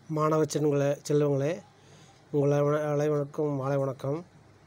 மாணவ செல்வங்களே செல்வங்களே உங்களை அனைவருக்கும் மாலை வணக்கம்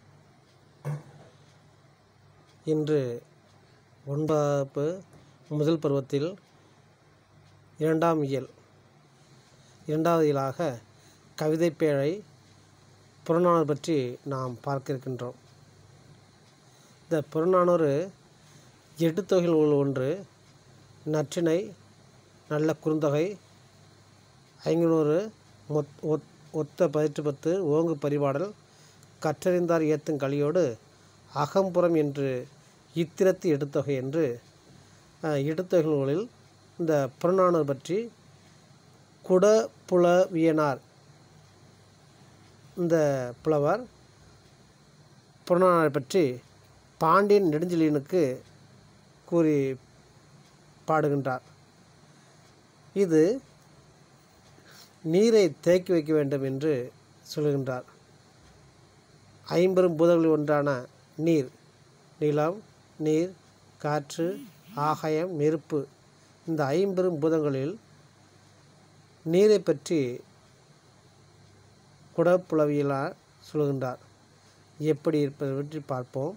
இன்று ஒன்பது முதல் பருவத்தில் இரண்டாம் இயல் இரண்டாவது இயலாக கவிதை பேழை புறநானூறு பற்றி நாம் பார்க்க இருக்கின்றோம் இந்த புறநானூறு எட்டு தொகையில் உள்ள ஒன்று நற்றிணை நல்ல குறுந்தொகை ஐநூறு மொத் ஒத் ஒத்த பதிற்று பத்து ஓங்கு பரிபாடல் கற்றறிந்தார் ஏத்தும் கலியோடு அகம்புறம் என்று இத்திரத்து எடுத்தொகை என்று அஹ், எடுத்தொகை நூலில் இந்த புறநானூறு பற்றி குடபுலவியனார் இந்த புலவர் புறநானூரை பற்றி பாண்டியன் நெடுஞ்செழியனுக்கு கூறி பாடுகின்றார் இது நீரை தேக்கி வைக்க வேண்டும் என்று சொல்கின்றார் ஐம்பெரும் பூதங்களில் ஒன்றான நீர் நிலம் நீர் காற்று ஆகாயம் நெருப்பு இந்த ஐம்பெரும் பூதங்களில் நீரை பற்றி குடப்புலவியலார் சொல்கின்றார் எப்படி இருப்பதை பற்றி பார்ப்போம்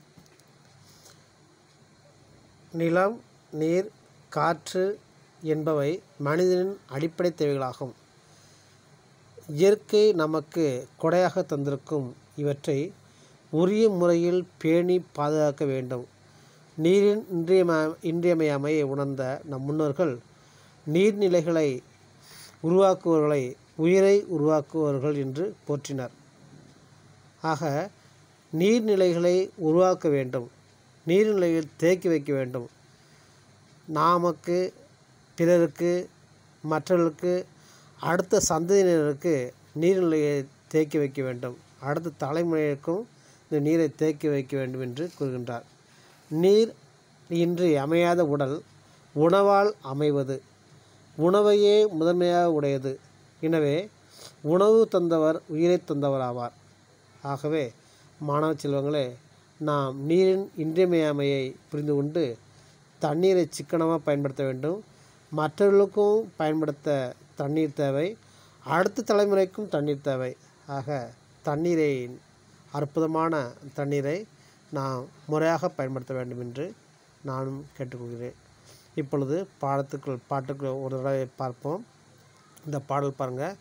நிலம் நீர் காற்று என்பவை மனிதனின் அடிப்படை தேவைகளாகும் இயற்கை நமக்கு கொடையாக தந்திருக்கும் இவற்றை உரிய முறையில் பேணி பாதுகாக்க வேண்டும் நீரின் இன்றியம இன்றியமையாமையை உணர்ந்த நம் முன்னோர்கள் நீர்நிலைகளை உருவாக்குவர்களை உயிரை உருவாக்குவர்கள் என்று போற்றினர் ஆக நீர்நிலைகளை உருவாக்க வேண்டும் நீர்நிலையில் தேக்கி வைக்க வேண்டும் நமக்கு பிறருக்கு மற்றவர்களுக்கு அடுத்த சந்ததியினருக்கு நீர்நிலையை தேக்கி வைக்க வேண்டும் அடுத்த தலைமுறைக்கும் இந்த நீரை தேக்கி வைக்க வேண்டும் என்று கூறுகின்றார் நீர் இன்றி அமையாத உடல் உணவால் அமைவது உணவையே முதன்மையாக உடையது எனவே உணவு தந்தவர் உயிரை தந்தவர் ஆவார் ஆகவே மாணவ செல்வங்களே நாம் நீரின் இன்றியமையாமையை புரிந்து கொண்டு தண்ணீரை சிக்கனமாக பயன்படுத்த வேண்டும் மற்றவர்களுக்கும் பயன்படுத்த தண்ணீர் தேவை அடுத்த தலைமுறைக்கும் தண்ணீர் தேவை ஆக தண்ணீரை அற்புதமான தண்ணீரை நாம் முறையாக பயன்படுத்த வேண்டும் என்று நானும் கேட்டுக்கொள்கிறேன் இப்பொழுது பாடத்துக்குள் பாட்டுக்குள் ஒரு தடவை பார்ப்போம் இந்த பாடல் பாருங்கள்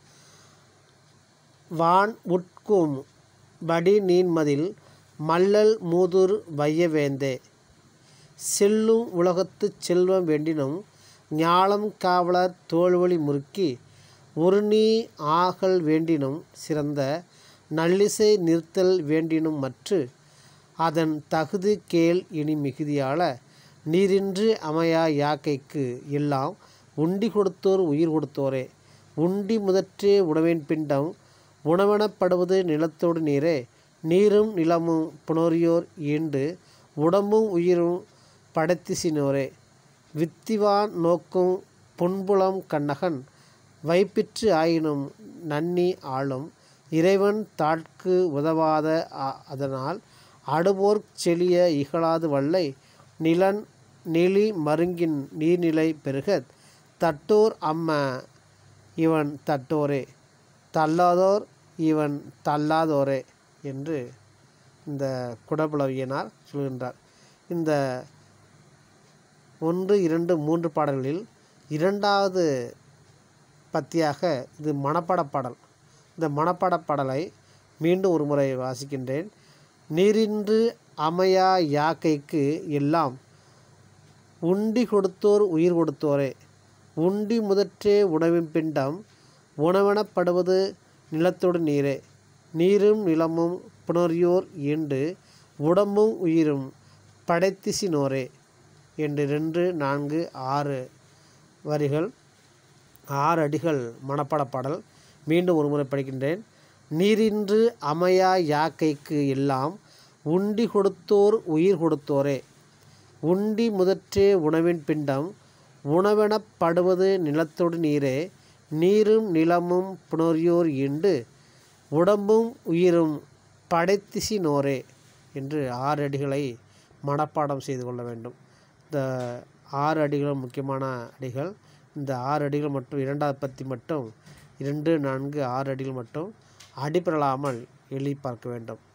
வான் உட்கும் வடி நீன்மதில் மல்லல் மூதுர் வையவேந்தே செல்லும் உலகத்துச் செல்வம் வேண்டினும் ஞாலம் காவலர் தோல்வழி முறுக்கி ஒரு நீ ஆகல் வேண்டினும் சிறந்த நல்லிசை நிறுத்தல் வேண்டினும் மற்று அதன் தகுதி கேள் இனி மிகுதியால நீரின்றி அமையா யாக்கைக்கு எல்லாம் உண்டி கொடுத்தோர் உயிர் கொடுத்தோரே உண்டி முதற்றே உணவின் பிண்டம் உணவெனப்படுவது நிலத்தோடு நீரே நீரும் நிலமும் புணரியோர் ஈண்டு உடம்பும் உயிரும் படைத்திசினோரே வித்திவான் நோக்கும் புன்புலம் கண்ணகன் வைப்பிற்று ஆயினும் நன்னி ஆளும் இறைவன் தாட்கு உதவாத அ- அதனால் அடுபோர்ச் செழிய இகழாது வல்லை நிலன் நெளி மருங்கின் நீர்நிலை பெருகத் தட்டோர் அம்ம இவன் தட்டோரே தள்ளாதோர் இவன் தள்ளாதோரே என்று இந்த குடபுலவியனார் சொல்கின்றார் இந்த ஒன்று இரண்டு மூன்று பாடல்களில் இரண்டாவது பத்தியாக இது மனப்பாடப் பாடல் இந்த மனப்பாடப் பாடலை மீண்டும் ஒரு முறை வாசிக்கின்றேன் நீரின்று அமையா யாக்கைக்கு எல்லாம் உண்டி கொடுத்தோர் உயிர் கொடுத்தோரே உண்டி முதற்றே உணவின் பிண்டம் உணவெனப்படுவது நிலத்தோடு நீரே நீரும் நிலமும் புணரியோர் ஈண்டு உடம்பும் உயிரும் படைத்திசினோரே என்று ரெண்டு நான்கு ஆறு வரிகள் ஆறு அடிகள் மனப்பாடப் பாடல் மீண்டும் ஒரு முறை படிக்கின்றேன் நீரின்று அமையா யாக்கைக்கு எல்லாம் உண்டி கொடுத்தோர் உயிர் கொடுத்தோரே உண்டி முதற்றே உணவின் பிண்டம் உணவெனப்படுவது நிலத்தோடு நீரே நீரும் நிலமும் புணரியோர் ஈண்டு உடம்பும் உயிரும் படைத்திசினோரே என்று ஆறு அடிகளை மனப்பாடம் செய்து கொள்ள வேண்டும் இந்த ஆறு அடிகளும் முக்கியமான அடிகள் இந்த ஆறு அடிகள் மட்டும் இரண்டாவது பத்தி மட்டும் இரண்டு நான்கு ஆறு அடியில் மட்டும் அடிபடலாமல் எழுதி பார்க்க வேண்டும்